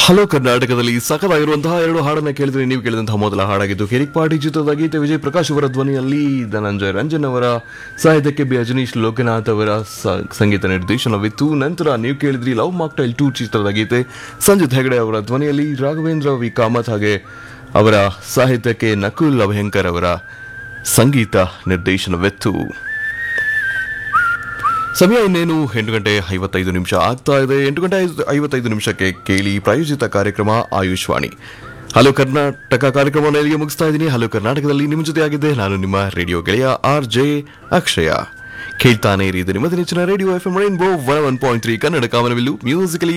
hello ಕರ್ನಾಟಕದಲ್ಲಿ ಸಖತ್ತಾಗಿರುವಂತಹ ಎರಡು ಹಾಡನ್ನ ಕೇಳಿದ್ರೆ ನೀವು ಕೇಳಿದಂತಹ ಮೊದಲ ಹಾಡಾಗಿದ್ದು ಕಿರಿಕ್ ಪಾಟಿ ಚಿತ್ರದ ಗೀತೆ ವಿಜಯ್ ಪ್ರಕಾಶ್ ಅವರ ಧ್ವನಿಯಲ್ಲಿ ಧನಂಜಯ ರಂಜನ್ ಅವರ ಸಾಹಿತ್ಯಕ್ಕೆ ಬಿ ಅಜನೀಶ್ ಲೋಕನಾಥ್ ಅವರ ಸ- ಸಂಗೀತ ನಿರ್ದೇಶನವಿತ್ತು ನಂತರ ನೀವು ಕೇಳಿದ್ರಿ ಲವ್ ಮಾಕ್ಟೈಲ್ ಟೂ ಚಿತ್ರದ ಗೀತೆ ಸಂಜಿತ್ ಹೆಗಡೆ ಅವರ ಧ್ವನಿಯಲ್ಲಿ ರಾಘವೇಂದ್ರ ವಿ ಕಾಮತ್ ಹಾಗೆ ಅವರ ಸಾಹಿತ್ಯಕ್ಕೆ ನಕುಲ್ ಅಭಯಂಕರ್ ಅವರ ಸಂಗೀತ ನಿರ್ದೇಶನವಿತ್ತು ಸಮಯ ಇನ್ನೇನು ಎಂಟು ಗಂಟೆ ಐವತ್ತೈದು ನಿಮಿಷ ಆಗ್ತಾ ಇದೆ ಎಂಟು ಗಂಟೆ ಐದು- ಐವತ್ತೈದು ನಿಮಿಷಕ್ಕೆ ಕೇಳಿ ಪ್ರಾಯೋಜಿತ ಕಾರ್ಯಕ್ರಮ ಆಯುಷ್ವಾಣಿ ಹಲೋ ಕರ್ನಾಟಕ ಕಾರ್ಯಕ್ರಮವನ್ನು ಇಲ್ಲಿಗೆ ಮುಗಿಸ್ತಾ ಇದ್ದೀನಿ ಹಲೋ ಕರ್ನಾಟಕದಲ್ಲಿ ನಿಮ್ಮ ಜೊತೆ ಆಗಿದ್ದೆ ನಾನು ನಿಮ್ಮ ರೇಡಿಯೋ ಗೆಳೆಯ ಆರ್ ಜೆ ಅಕ್ಷಯ ಕೇಳ್ತಾನೆ ಇರಿ ಇದು ನಿಮ್ಮದು ನೆಚ್ಚಿನ radio F M rainbow one one point three Kannada ಕಾಮನವಿಲ್ಲು ಮ್ಯೂಸಿಕಲಿ